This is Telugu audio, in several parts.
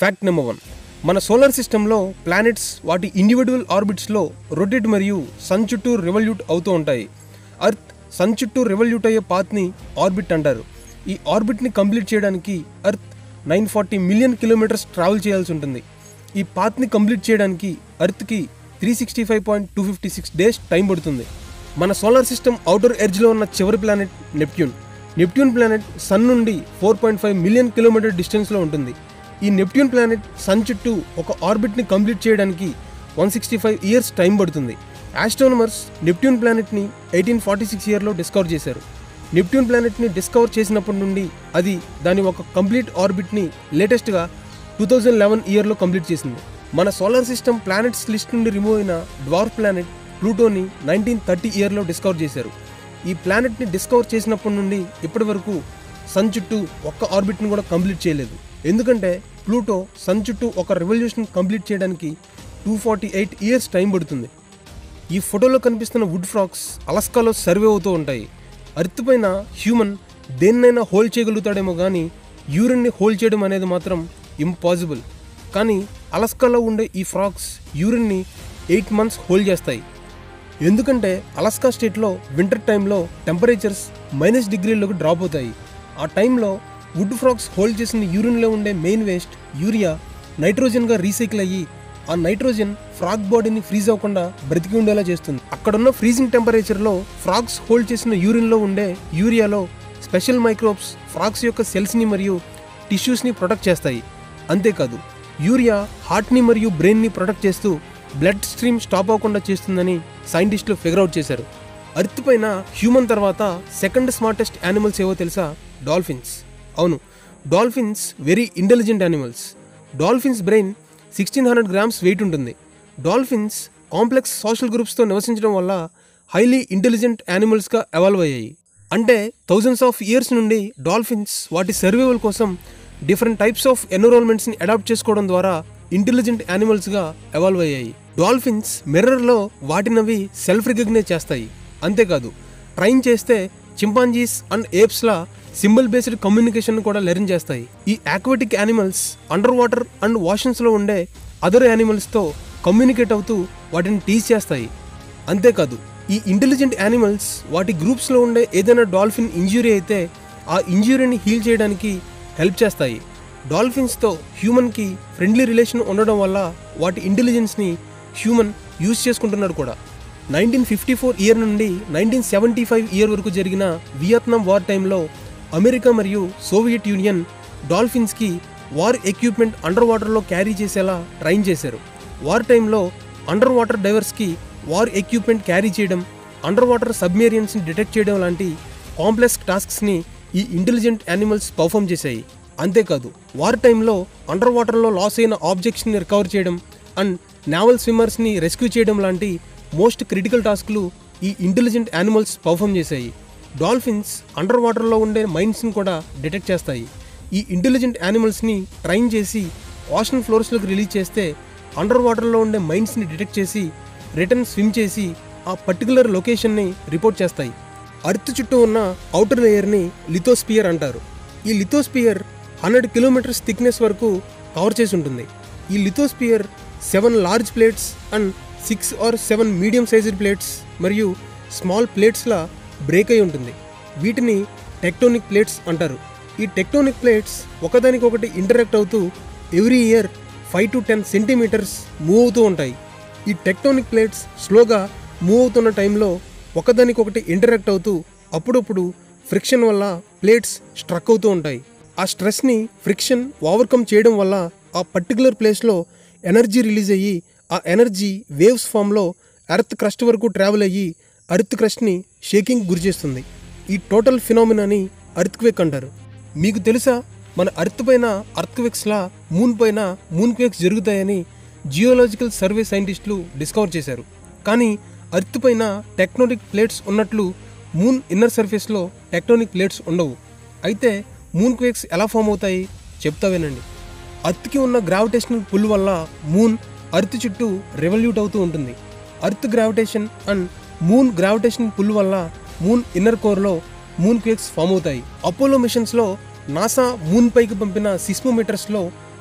ఫ్యాక్ట్ నెంబర్ వన్ మన సోలార్ సిస్టంలో ప్లానెట్స్ వాటి ఇండివిజువల్ ఆర్బిట్స్లో రొటేట్ మరియు సన్ చుట్టూ రెవల్యూట్ అవుతూ ఉంటాయి అర్త్ సన్ చుట్టూ రెవల్యూట్ అయ్యే పాత్ని ఆర్బిట్ అంటారు ఈ ఆర్బిట్ని కంప్లీట్ చేయడానికి earth nine forty million kilometres travel చేయాల్సి ఉంటుంది ఈ పాత్ని కంప్లీట్ చేయడానికి అర్త్కి three sixty five point two fifty six days time పడుతుంది మన సోలార్ సిస్టమ్ అవుటర్ ఎడ్జ్లో ఉన్న చివరి planet Neptune Neptune planet sun నుండి four point five million kilometre డిస్టెన్స్లో ఉంటుంది ఈ నెప్ట్యూన్ ప్లానెట్ సన్ చుట్టూ ఒక ఆర్బిట్ని కంప్లీట్ చేయడానికి one sixty five years time పడుతుంది ఆస్ట్రోనమర్స్ నెప్ట్యూన్ ప్లానెట్ని ఎయిటీన్ ఫార్టీ సిక్స్ ఇయర్లో డిస్కవర్ చేశారు నెప్ట్యూన్ ప్లానెట్ని డిస్కవర్ చేసినప్పటి నుండి అది దాని ఒక కంప్లీట్ ఆర్బిట్ని లేటెస్ట్గా టూ థౌజండ్ లెవెన్ ఇయర్లో కంప్లీట్ చేసింది మన సోలార్ సిస్టమ్ ప్లానెట్స్ లిస్ట్ నుండి రిమూవ్ అయిన డ్వార్ఫ్ ప్లానెట్ ప్లూటోని నైన్టీన్ థర్టీ ఇయర్లో డిస్కవర్ చేశారు ఈ ప్లానెట్ని డిస్కవర్ చేసినప్పటి నుండి ఇప్పటి వరకు సన్ చుట్టూ ఒక్క ఆర్బిట్ని కూడా కంప్లీట్ చేయలేదు ఎందుకంటే ప్లూటో సన్ చుట్టూ ఒక రెవల్యూషన్ కంప్లీట్ చేయడానికి two forty eight years time పడుతుంది ఈ ఫోటోలో కనిపిస్తున్న వుడ్ ఫ్రాక్స్ అలస్కాలో సర్వే అవుతూ ఉంటాయి అర్త్ పైన హ్యూమన్ దేన్నైనా హోల్డ్ చేయగలుగుతాడేమో కానీ యూరిన్ని హోల్డ్ చేయడం అనేది మాత్రం ఇంపాసిబుల్ కానీ అలస్కాలో ఉండే ఈ ఫ్రాక్స్ యూరిన్ని ఎయిట్ మంత్స్ హోల్డ్ చేస్తాయి ఎందుకంటే అలస్కా స్టేట్లో వింటర్ టైంలో టెంపరేచర్స్ మైనస్ డిగ్రీలకు డ్రాప్ అవుతాయి ఆ టైంలో వుడ్ ఫ్రాక్స్ హోల్డ్ చేసిన యూరిన్లో ఉండే మెయిన్ వేస్ట్ యూరియా నైట్రోజన్గా రీసైకిల్ అయ్యి ఆ నైట్రోజన్ ఫ్రాగ్ బాడీని ఫ్రీజ్ అవ్వకుండా బ్రతికి ఉండేలా చేస్తుంది అక్కడున్న ఫ్రీజింగ్ టెంపరేచర్లో ఫ్రాగ్స్ హోల్డ్ చేసిన యూరిన్లో ఉండే యూరియాలో స్పెషల్ మైక్రోబ్స్ ఫ్రాగ్స్ యొక్క సెల్స్ని మరియు టిష్యూస్ని ప్రొటెక్ట్ చేస్తాయి అంతేకాదు యూరియా హార్ట్ని మరియు బ్రెయిన్ని ప్రొటెక్ట్ చేస్తూ బ్లడ్ స్ట్రీమ్ స్టాప్ అవ్వకుండా చేస్తుందని సైంటిస్టులు ఫిగర్ అవుట్ చేశారు అర్త్ పైన హ్యూమన్ తర్వాత సెకండ్ స్మార్టెస్ట్ యానిమల్స్ ఏవో తెలుసా డాల్ఫిన్స్ అవును dolphins very intelligent animals dolphins brain sixteen hundred grams weight ఉంటుంది డాల్ఫిన్స్ కాంప్లెక్స్ సోషల్ గ్రూప్స్తో నివసించడం వల్ల హైలీ ఇంటెలిజెంట్ యానిమల్స్గా ఎవాల్వ్ అయ్యాయి అంటే థౌజండ్స్ ఆఫ్ ఇయర్స్ నుండి డాల్ఫిన్స్ వాటి సర్వైవల్ కోసం డిఫరెంట్ టైప్స్ ఆఫ్ ఎన్విరాన్మెంట్స్ని అడాప్ట్ చేసుకోవడం ద్వారా ఇంటెలిజెంట్ యానిమల్స్గా ఎవాల్వ్ అయ్యాయి డాల్ఫిన్స్ మిర్రర్లో వాటినవి సెల్ఫ్ రికగ్నైజ్ చేస్తాయి అంతేకాదు ట్రైన్ చేస్తే చింపాంజీస్ అండ్ ఏప్స్లా సింబల్ బేస్డ్ కమ్యూనికేషన్ కూడా లెర్న్ చేస్తాయి ఈ aquatic animals under water and వాషన్స్లో ఉండే అదర్ యానిమల్స్తో కమ్యూనికేట్ అవుతూ వాటిని టీజ్ చేస్తాయి అంతేకాదు ఈ ఇంటెలిజెంట్ యానిమల్స్ వాటి గ్రూప్స్లో ఉండే ఏదైనా డాల్ఫిన్ ఇంజ్యూరీ అయితే ఆ ఇంజ్యూరీని హీల్ చేయడానికి హెల్ప్ చేస్తాయి డాల్ఫిన్స్తో హ్యూమన్కి ఫ్రెండ్లీ రిలేషన్ ఉండడం వల్ల వాటి ఇంటెలిజెన్స్ని హ్యూమన్ యూజ్ చేసుకుంటున్నాడు కూడా నైన్టీన్ ఫిఫ్టీ ఫోర్ ఇయర్ నుండి నైన్టీన్ సెవెంటీ ఫైవ్ ఇయర్ వరకు జరిగిన వియత్నాం వార్ టైంలో అమెరికా మరియు సోవియట్ యూనియన్ డాల్ఫిన్స్కి వార్ ఎక్విప్మెంట్ అండర్ వాటర్లో క్యారీ చేసేలా ట్రైన్ చేశారు వార్ టైంలో అండర్ వాటర్ డైవర్స్కి వార్ ఎక్విప్మెంట్ క్యారీ చేయడం అండర్ వాటర్ సబ్మేరియన్స్ని డిటెక్ట్ చేయడం లాంటి కాంప్లెక్స్ టాస్క్స్ని ఈ ఇంటెలిజెంట్ యానిమల్స్ పర్ఫామ్ చేశాయి అంతేకాదు వార్ టైంలో అండర్ వాటర్లో లాస్ అయిన ఆబ్జెక్ట్స్ని రికవర్ చేయడం అండ్ నావల్ స్విమ్మర్స్ని రెస్క్యూ చేయడం లాంటి మోస్ట్ క్రిటికల్ టాస్క్లు ఈ ఇంటెలిజెంట్ యానిమల్స్ పర్ఫామ్ చేశాయి డాల్ఫిన్స్ అండర్ వాటర్లో ఉండే మైండ్స్ని కూడా డిటెక్ట్ చేస్తాయి ఈ ఇంటెలిజెంట్ యానిమల్స్ని ట్రైన్ చేసి ఓషన్ ఫ్లోర్స్లోకి రిలీజ్ చేస్తే అండర్ వాటర్లో ఉండే మైండ్స్ని డిటెక్ట్ చేసి రిటర్న్ స్విమ్ చేసి ఆ పర్టికులర్ లొకేషన్ని రిపోర్ట్ చేస్తాయి అర్త్ చుట్టూ ఉన్న అవుటర్ లేయర్ని లిథోస్పియర్ అంటారు ఈ లిథోస్పియర్ హండ్రెడ్ కిలోమీటర్స్ థిక్నెస్ వరకు కవర్ చేసి ఉంటుంది ఈ lithosphere seven large plates and six or seven medium sized plates మరియు స్మాల్ ప్లేట్స్లా బ్రేక్ అయి ఉంటుంది వీటిని టెక్టోనిక్ ప్లేట్స్ అంటారు ఈ టెక్టోనిక్ ప్లేట్స్ ఒకదానికొకటి ఇంటరాక్ట్ అవుతూ every year five to ten centimetres move అవుతూ ఉంటాయి ఈ టెక్టోనిక్ ప్లేట్స్ స్లోగా మూవ్ అవుతున్న టైంలో ఒకదానికొకటి ఇంటరాక్ట్ అవుతూ అప్పుడప్పుడు ఫ్రిక్షన్ వల్ల ప్లేట్స్ స్ట్రక్ అవుతూ ఉంటాయి ఆ స్ట్రెస్ని ఫ్రిక్షన్ ఓవర్కమ్ చేయడం వల్ల ఆ పర్టికులర్ ప్లేస్లో ఎనర్జీ రిలీజ్ అయ్యి ఆ ఎనర్జీ వేవ్స్ ఫామ్లో ఎర్త్ క్రస్ట్ వరకు ట్రావెల్ అయ్యి అర్త్ క్రస్ట్ని షేకింగ్ గురి చేస్తుంది ఈ టోటల్ ఫినామినాని అర్త్క్వేక్ అంటారు మీకు తెలుసా మన అర్త్ పైన అర్త్క్వేక్స్లా మూన్ పైన మూన్ క్వేక్స్ జరుగుతాయని జియోలాజికల్ సర్వే సైంటిస్టులు డిస్కవర్ చేశారు కానీ అర్త్ పైన టెక్టోనిక్ ప్లేట్స్ ఉన్నట్లు మూన్ ఇన్నర్ సర్ఫేస్లో టెక్టోనిక్ ప్లేట్స్ ఉండవు అయితే మూన్ క్వేక్స్ ఎలా ఫామ్ అవుతాయి చెప్తా వినండి అర్త్కి ఉన్న గ్రావిటేషనల్ పుల్ వల్ల మూన్ అర్త్ చుట్టూ రెవల్యూట్ అవుతూ ఉంటుంది earth gravitation and moon gravitation pull వల్ల మూన్ ఇన్నర్ కోర్లో మూన్ క్వేక్స్ ఫామ్ అవుతాయి అపోలో మిషన్స్లో నాసా మూన్ పైకి పంపిన సిస్మోమీటర్స్లో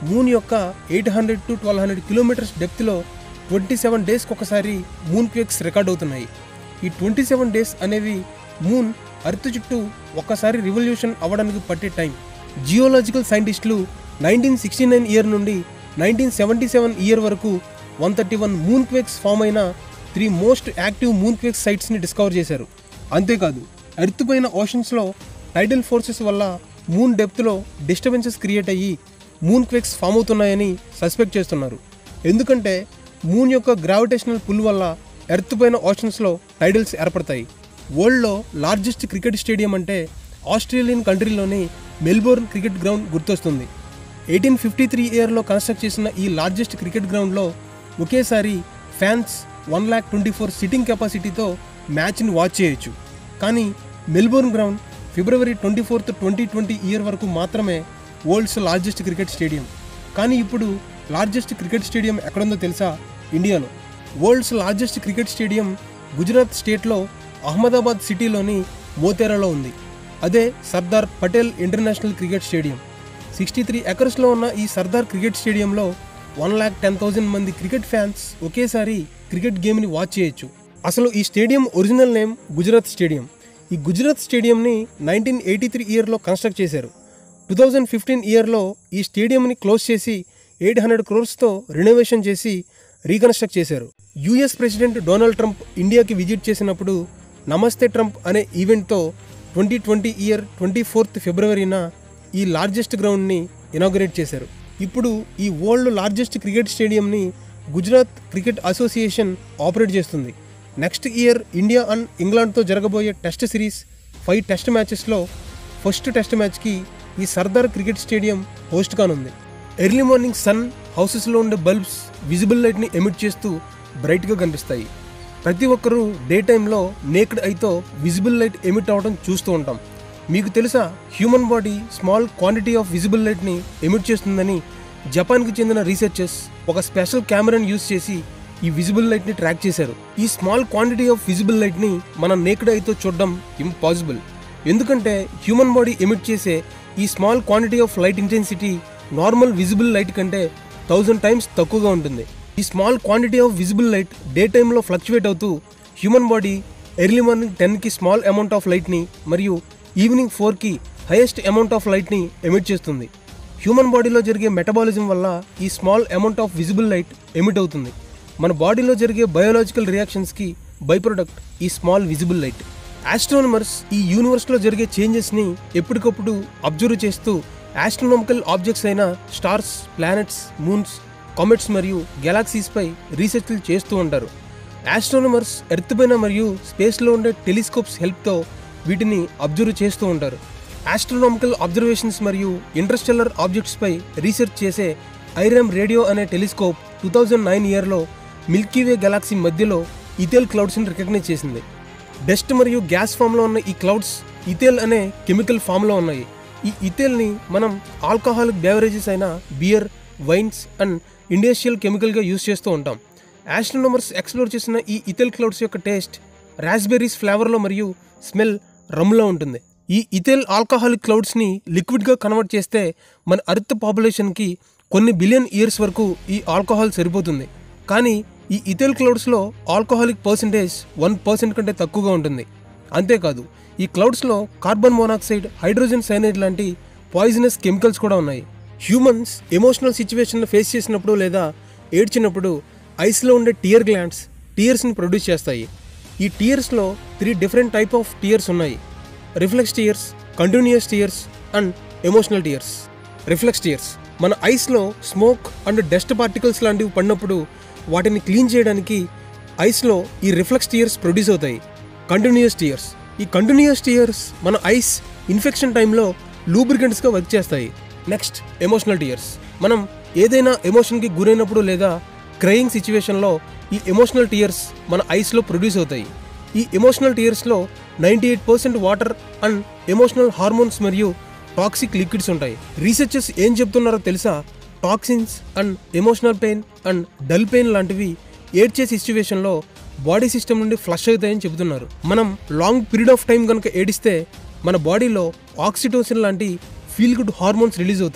మూన్ యొక్క eight hundred to twelve hundred kilometres డెప్త్లో ట్వంటీ సెవెన్ డేస్కి ఒకసారి మూన్ క్వేక్స్ రికార్డ్ అవుతున్నాయి ఈ ట్వంటీ సెవెన్ డేస్ అనేవి మూన్ అర్త్ చుట్టూ ఒక్కసారి రివల్యూషన్ అవ్వడానికి పట్టే టైం జియోలాజికల్ సైంటిస్టులు నైన్టీన్ సిక్స్టీ నైన్ ఇయర్ నుండి నైన్టీన్ సెవెంటీ సెవెన్ ఇయర్ వరకు one thirty one moon quakes form అయిన three most active moon quakes సైట్స్ని డిస్కవర్ చేశారు అంతేకాదు ఎర్త్ పైన ఓషన్స్లో టైడల్ ఫోర్సెస్ వల్ల మూన్ డెప్త్లో డిస్టర్బెన్సెస్ క్రియేట్ అయ్యి మూన్ క్వేక్స్ ఫామ్ అవుతున్నాయని సస్పెక్ట్ చేస్తున్నారు ఎందుకంటే మూన్ యొక్క గ్రావిటేషనల్ పుల్ వల్ల ఎర్త్ పైన ఓషన్స్లో టైడల్స్ ఏర్పడతాయి వరల్డ్లో లార్జెస్ట్ క్రికెట్ స్టేడియం అంటే ఆస్ట్రేలియన్ కంట్రీలోని మెల్బోర్న్ క్రికెట్ గ్రౌండ్ గుర్తొస్తుంది ఎయిటీన్ ఫిఫ్టీ త్రీ ఇయర్లో కన్స్ట్రక్ట్ చేసిన ఈ లార్జెస్ట్ క్రికెట్ గ్రౌండ్లో ఒకేసారి fans one lakh twenty four sitting కెపాసిటీతో మ్యాచ్ని వాచ్ చేయొచ్చు కానీ Melbourne ground February twenty fourth twenty twenty year వరకు మాత్రమే వరల్డ్స్ లార్జెస్ట్ క్రికెట్ స్టేడియం కానీ ఇప్పుడు లార్జెస్ట్ క్రికెట్ స్టేడియం ఎక్కడుందో తెలుసా ఇండియాలో world's largest cricket stadium Gujarat స్టేట్లో అహ్మదాబాద్ సిటీలోని మోతేరాలో ఉంది అదే Sardar Patel international cricket stadium sixty three ఎకర్స్లో ఉన్న ఈ సర్దార్ క్రికెట్ స్టేడియంలో వన్ ల్యాక్ టెన్ థౌజండ్ మంది క్రికెట్ ఫ్యాన్స్ ఒకేసారి క్రికెట్ గేమ్ని వాచ్ చేయొచ్చు అసలు ఈ stadium original name Gujarat stadium ఈ గుజరాత్ స్టేడియంని నైన్టీన్ ఎయిటీ త్రీ ఇయర్లో కన్స్ట్రక్ట్ చేశారు టూ థౌజండ్ ఫిఫ్టీన్ ఇయర్లో ఈ స్టేడియంని క్లోజ్ చేసి ఎయిట్ హండ్రెడ్ క్రోర్స్తో రెనోవేషన్ చేసి రీకన్స్ట్రక్ట్ చేశారు యుఎస్ ప్రెసిడెంట్ డొనాల్డ్ ట్రంప్ ఇండియాకి విజిట్ చేసినప్పుడు నమస్తే ట్రంప్ అనే ఈవెంట్తో twenty twenty year twenty fourth ఫిబ్రవరిన ఈ లార్జెస్ట్ గ్రౌండ్ని ఇనాగరేట్ చేశారు ఇప్పుడు ఈ వరల్డ్ లార్జెస్ట్ క్రికెట్ స్టేడియంని గుజరాత్ క్రికెట్ అసోసియేషన్ ఆపరేట్ చేస్తుంది నెక్స్ట్ ఇయర్ ఇండియా అండ్ ఇంగ్లాండ్తో జరగబోయే టెస్ట్ సిరీస్ ఫైవ్ టెస్ట్ మ్యాచెస్లో ఫస్ట్ టెస్ట్ మ్యాచ్కి ఈ సర్దార్ క్రికెట్ స్టేడియం హోస్ట్ కానుంది ఎర్లీ మార్నింగ్ సన్ హౌసెస్లో ఉండే బల్బ్స్ విజిబుల్ లైట్ని ఎమిట్ చేస్తూ బ్రైట్గా కనిపిస్తాయి ప్రతి ఒక్కరూ డే టైంలో నేక్డ్ ఐతో విజిబుల్ లైట్ ఎమిట్ అవ్వడం చూస్తూ ఉంటాం మీకు తెలుసా human body small quantity of visible లైట్ని ఎమిట్ చేస్తుందని జపాన్కి చెందిన రీసెర్చర్స్ ఒక స్పెషల్ కెమెరాని యూస్ చేసి ఈ విజిబుల్ లైట్ని ట్రాక్ చేశారు ఈ స్మాల్ క్వాంటిటీ ఆఫ్ విజిబుల్ లైట్ని మన నేక్డ్ ఐతో చూడడం ఇంపాసిబుల్ ఎందుకంటే హ్యూమన్ బాడీ ఎమిట్ చేసే ఈ small quantity of light intensity normal visible light కంటే థౌజండ్ టైమ్స్ తక్కువగా ఉంటుంది ఈ small quantity of visible light day టైంలో ఫ్లక్చువేట్ అవుతూ హ్యూమన్ బాడీ ఎర్లీ మార్నింగ్ టెన్కి స్మాల్ అమౌంట్ ఆఫ్ లైట్ని మరియు ఈవినింగ్ ఫోర్కి హైయెస్ట్ అమౌంట్ ఆఫ్ లైట్ని ఎమిట్ చేస్తుంది హ్యూమన్ బాడీలో జరిగే మెటబాలిజం వల్ల ఈ small amount of visible light emit అవుతుంది మన బాడీలో జరిగే బయోలాజికల్ రియాక్షన్స్కి బై ప్రొడక్ట్ ఈ స్మాల్ విజిబుల్ లైట్ ఆస్ట్రోనమర్స్ ఈ యూనివర్స్లో జరిగే చేంజెస్ని ఎప్పటికప్పుడు అబ్జర్వ్ చేస్తూ ఆస్ట్రోనామికల్ ఆబ్జెక్ట్స్ అయిన స్టార్స్ ప్లానెట్స్ మూన్స్ కామెట్స్ మరియు గెలాక్సీస్పై రీసెర్చ్లు చేస్తూ ఉంటారు ఆస్ట్రోనమర్స్ ఎర్త్ పైన మరియు స్పేస్లో ఉండే టెలిస్కోప్స్ హెల్ప్తో వీటిని అబ్జర్వ్ చేస్తూ ఉంటారు ఆస్ట్రోనామికల్ అబ్జర్వేషన్స్ మరియు ఇంటర్స్టెల్లర్ ఆబ్జెక్ట్స్పై రీసెర్చ్ చేసే ఐరామ్ రేడియో అనే టెలిస్కోప్ టూ థౌజండ్ నైన్ ఇయర్లో మిల్కీవే గెలాక్సీ మధ్యలో ఇథేల్ క్లౌడ్స్ని రికగ్నైజ్ చేసింది డస్ట్ మరియు గ్యాస్ ఫామ్లో ఉన్న ఈ క్లౌడ్స్ ఇథేల్ అనే కెమికల్ ఫామ్లో ఉన్నాయి ఈ ఇథేల్ని మనం ఆల్కహాలిక్ బేవరేజెస్ అయిన బియర్ వైన్స్ అండ్ ఇండస్ట్రియల్ కెమికల్గా యూస్ చేస్తూ ఉంటాం ఆస్ట్రోనమర్స్ ఎక్స్ప్లోర్ చేసిన ఈ ఇథెల్ క్లౌడ్స్ యొక్క టేస్ట్ రాస్బెర్రీస్ ఫ్లేవర్లో మరియు స్మెల్ రమ్లో ఉంటుంది ఈ ఇథెల్ ఆల్కహాలిక్ క్లౌడ్స్ని లిక్విడ్గా కన్వర్ట్ చేస్తే మన అర్త్ పాపులేషన్కి కొన్ని బిలియన్ ఇయర్స్ వరకు ఈ ఆల్కహాల్ సరిపోతుంది కానీ ఈ ఇథెల్ క్లౌడ్స్లో ఆల్కహాలిక్ పర్సంటేజ్ వన్ పర్సెంట్ కంటే తక్కువగా ఉంటుంది అంతేకాదు ఈ క్లౌడ్స్లో కార్బన్ మోనాక్సైడ్ హైడ్రోజన్ సైనైడ్ లాంటి పాయిజనస్ కెమికల్స్ కూడా ఉన్నాయి హ్యూమన్స్ ఎమోషనల్ సిచ్యువేషన్ ఫేస్ చేసినప్పుడు లేదా ఏడ్చినప్పుడు ఐస్లో ఉండే టియర్ గ్లాండ్స్ టీయర్స్ని ప్రొడ్యూస్ చేస్తాయి ఈ టీయర్స్లో three different type of tears ఉన్నాయి reflex tears continuous tears and emotional tears reflex tears మన ఐస్లో స్మోక్ అండ్ డస్ట్ పార్టికల్స్ లాంటివి పడినప్పుడు వాటిని క్లీన్ చేయడానికి ఐస్లో ఈ రిఫ్లెక్స్ టీయర్స్ ప్రొడ్యూస్ అవుతాయి కంటిన్యూయస్ టీయర్స్ ఈ కంటిన్యూయస్ టీయర్స్ మన ఐస్ ఇన్ఫెక్షన్ టైంలో లూబ్రికెంట్స్గా వర్క్ చేస్తాయి నెక్స్ట్ ఎమోషనల్ టీయర్స్ మనం ఏదైనా ఎమోషన్కి గురైనప్పుడు లేదా క్రయింగ్ సిచ్యువేషన్లో ఈ ఎమోషనల్ టీయర్స్ మన ఐస్లో ప్రొడ్యూస్ అవుతాయి ఈ ఎమోషనల్ టీయర్స్లో ninety eight percent water and emotional hormones మరియు టాక్సిక్ లిక్విడ్స్ ఉంటాయి రీసెర్చర్స్ ఏం చెప్తున్నారో తెలుసా toxins and emotional pain and dull pain లాంటివి ఏడ్చే సిచ్యువేషన్లో బాడీ సిస్టమ్ నుండి ఫ్లష్ అవుతాయని చెబుతున్నారు మనం లాంగ్ పీరియడ్ ఆఫ్ టైం కనుక ఏడిస్తే మన బాడీలో ఆక్సిటోసిన్ లాంటి ఫీల్ గుడ్ హార్మోన్స్ రిలీజ్ అవుతాయి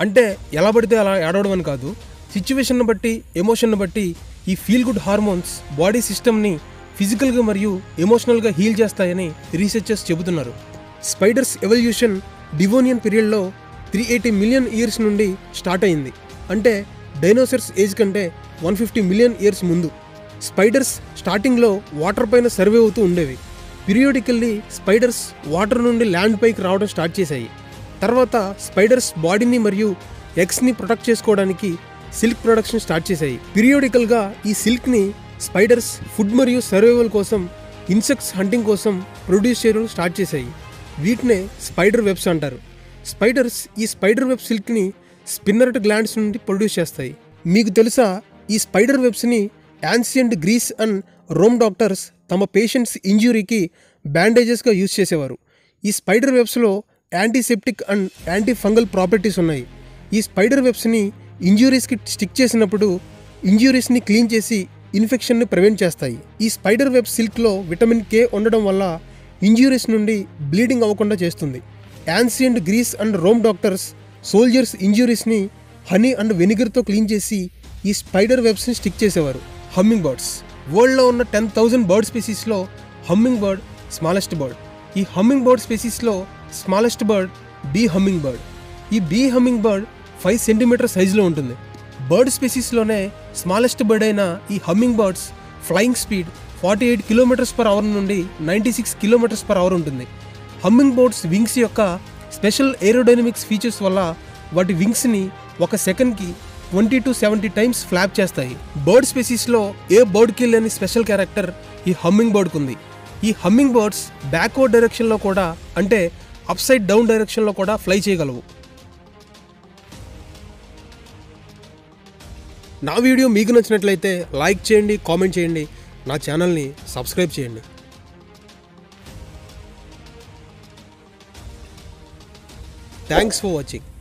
అంటే ఎలా పడితే అలా ఏడవడం అని కాదు సిచ్యువేషన్ను బట్టి ఎమోషన్ను బట్టి ఈ ఫీల్ గుడ్ హార్మోన్స్ బాడీ సిస్టమ్ని ఫిజికల్గా మరియు ఎమోషనల్గా హీల్ చేస్తాయని రీసెర్చర్స్ చెబుతున్నారు స్పైడర్స్ ఎవల్యూషన్ డివోనియన్ పీరియడ్లో త్రీ ఎయిటీ మిలియన్ ఇయర్స్ నుండి స్టార్ట్ అయింది అంటే డైనోసర్స్ ఏజ్ కంటే వన్ ఫిఫ్టీ మిలియన్ ఇయర్స్ ముందు స్పైడర్స్ స్టార్టింగ్లో వాటర్ పైన సర్వే అవుతూ ఉండేవి పీరియోడికల్లీ స్పైడర్స్ వాటర్ నుండి ల్యాండ్ పైకి రావడం స్టార్ట్ చేశాయి తర్వాత స్పైడర్స్ బాడీని మరియు ఎగ్స్ని ప్రొటెక్ట్ చేసుకోవడానికి సిల్క్ ప్రొడక్షన్ స్టార్ట్ చేశాయి పీరియోడికల్గా ఈ సిల్క్ని స్పైడర్స్ ఫుడ్ మరియు సర్వైవల్ కోసం ఇన్సెక్ట్స్ హంటింగ్ కోసం ప్రొడ్యూస్ చేయడం స్టార్ట్ చేశాయి వీటినే స్పైడర్ వెబ్స్ అంటారు స్పైడర్స్ ఈ స్పైడర్ వెబ్ సిల్క్ని స్పిన్నర్ట్ గ్లాండ్స్ నుండి ప్రొడ్యూస్ చేస్తాయి మీకు తెలుసా ఈ స్పైడర్ వెబ్స్ని ancient Greece and Rome doctors తమ పేషెంట్స్ ఇంజ్యూరీకి బ్యాండేజెస్గా యూజ్ చేసేవారు ఈ స్పైడర్ వెబ్స్లో antiseptic and anti fungal properties ఉన్నాయి ఈ స్పైడర్ వెబ్స్ని ఇంజ్యూరీస్కి స్టిక్ చేసినప్పుడు ఇంజ్యూరీస్ని క్లీన్ చేసి ఇన్ఫెక్షన్ని ప్రివెంట్ చేస్తాయి ఈ స్పైడర్ వెబ్ సిల్క్లో విటమిన్ కే ఉండడం వల్ల ఇంజ్యూరీస్ నుండి బ్లీడింగ్ అవ్వకుండా చేస్తుంది ancient Greece and Rome doctors soldiers ఇంజ్యూరీస్ని హనీ అండ్ వెనిగర్తో క్లీన్ చేసి ఈ స్పైడర్ వెబ్స్ని స్టిక్ చేసేవారు హమ్మింగ్ బర్డ్స్ వరల్డ్లో ఉన్న టెన్ థౌజండ్ బర్డ్ స్పీసీస్లో హమ్మింగ్ బర్డ్ స్మాలెస్ట్ బర్డ్ ఈ హమ్మింగ్ బర్డ్ స్పీసీస్లో smallest bird bee hummingbird ఈ bee hummingbird five centimeter సైజులో ఉంటుంది బర్డ్ స్పీసీస్లోనే స్మాలెస్ట్ బర్డ్ అయిన ఈ humming birds flying speed forty eight kilometers per hour నుండి ninety six kilometers per hour ఉంటుంది హమ్మింగ్ బర్డ్స్ వింగ్స్ యొక్క స్పెషల్ ఏరోడైనమిక్స్ ఫీచర్స్ వల్ల వాటి వింగ్స్ని ఒక సెకండ్కి twenty to seventy times flap చేస్తాయి బర్డ్ స్పెసీస్లో ఏ బర్డ్కి లేని స్పెషల్ క్యారెక్టర్ ఈ హమ్మింగ్ బర్డ్కి ఉంది ఈ హమ్మింగ్ బర్డ్స్ బ్యాక్వర్డ్ డైరెక్షన్లో కూడా అంటే అప్ సైడ్ డౌన్ డైరెక్షన్లో కూడా ఫ్లై చేయగలవు నా వీడియో మీకు నచ్చినట్లయితే లైక్ చేయండి కామెంట్ చేయండి నా ఛానల్ని సబ్స్క్రైబ్ చేయండి థ్యాంక్స్ ఫర్ వాచింగ్